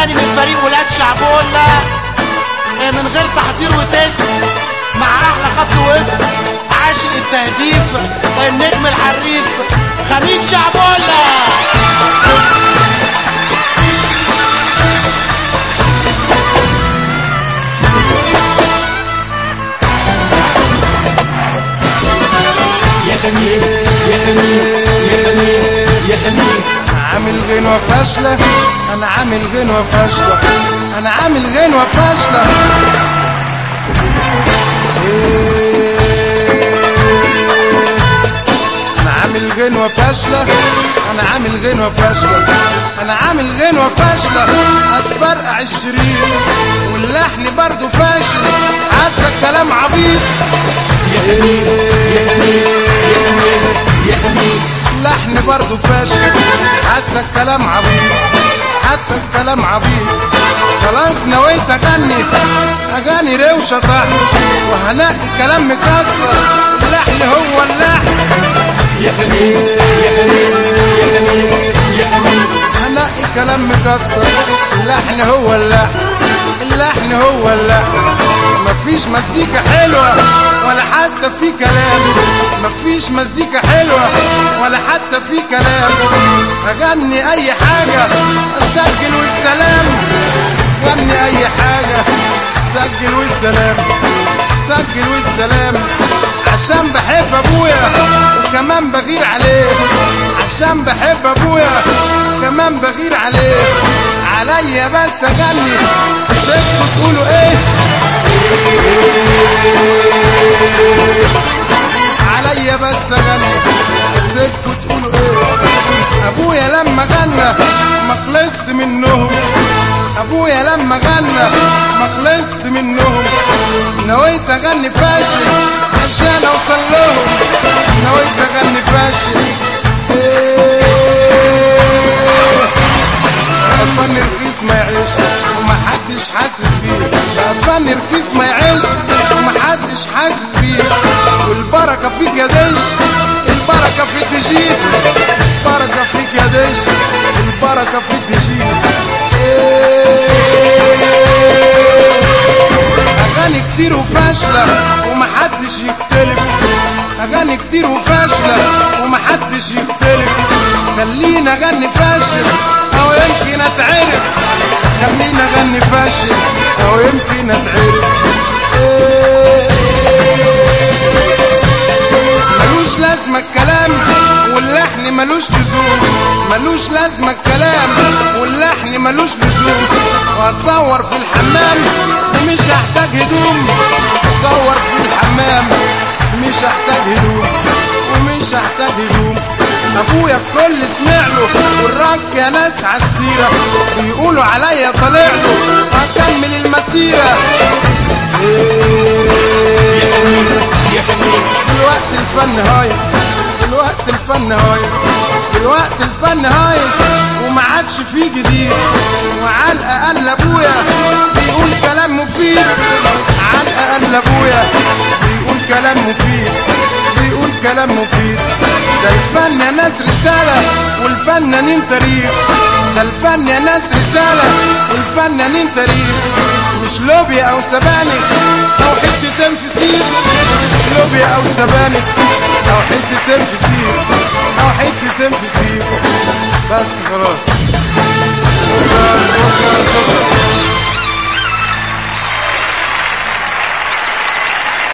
اغاني من فريق ولاد شعبولة آه، من غير تحضير وتسم مع احلى خط وسط عاشق التهديف النجم الحريف خميس شعبولة يا خميس يا خميس يا خميس يا خميس عامل غنوة فاشلة أنا عامل غنوة فاشلة أنا عامل غنوة فاشلة إيه. أنا عامل غنوة فاشلة أنا عامل غنوة فاشلة أنا عامل غنوة فاشلة هتفرقع الشريط واللحن برضو فاشل حتى الكلام عبيط يا خميس يا خميس يا خميس يا خميس اللحن برضه فاشل حتى الكلام عبيط حتى الكلام عبيط خلاص نويت اغني اغاني روشه طحن وهنقي كلام مكسر اللحن هو اللحن يا خميس يا خميس يا خميس يا خميس هنقي كلام مكسر اللحن هو اللحن اللحن هو اللحن مفيش مزيكا حلوة ولا حتى في كلام مفيش مزيكا حلوة ولا حتى في كلام اغني اي حاجة اسجل والسلام غني اي حاجة سجل والسلام سجل والسلام عشان بحب ابويا وكمان بغير عليه عشان بحب ابويا كمان بغير عليه عليا بس اغني سيبكوا تقولوا ايه عليا بس اغني سيبكوا تقولوا ايه ابويا لما غنى ما خلص منهم ابويا لما غنى ما خلص منهم نويت اغني فاشل عشان اوصل لهم نويت اغني فاشل إيه فن رخيص ما يعيش ومحدش حاسس بيه لا فن رخيص ما يعيش ومحدش حاسس بيه والبركة فيك يا دش البركة في تجيب البركة فيك يا دش البركة في تجيب أغاني كتير وفاشلة ومحدش يختلف أغاني كتير وفاشلة ومحدش يختلف خلينا أغني فاشل أو يمكن أتعرف خلينا أغني فاشل أو يمكن أتعرف إيه. ملوش لازمة الكلام واللحن ملوش لزوم ملوش لازمة الكلام واللحن ملوش لزوم وأصور في الحمام ومش هحتاج هدوم أصور في الحمام مش هحتاج هدوم ومش هحتاج هدوم ابويا الكل سمع له والرك يا ناس عالسيرة بيقولوا عليا طالع له هكمل المسيرة يا خميس دلوقتي الفن هايص دلوقتي الفن هايص دلوقتي الفن هايص وما عادش فيه جديد وعلى الاقل ابويا بيقول كلام مفيد على الاقل ابويا بيقول كلام مفيد بيقول كلام مفيد ده الفن يا ناس رسالة والفنانين تاريخ ده الفن يا ناس رسالة والفنانين تاريخ مش لوبيا او سبانخ او حتتين فسيخ لوبيا او سبانخ او حتتين فسيخ او حتتين فسيخ بس خلاص شكرا شكرا شكرا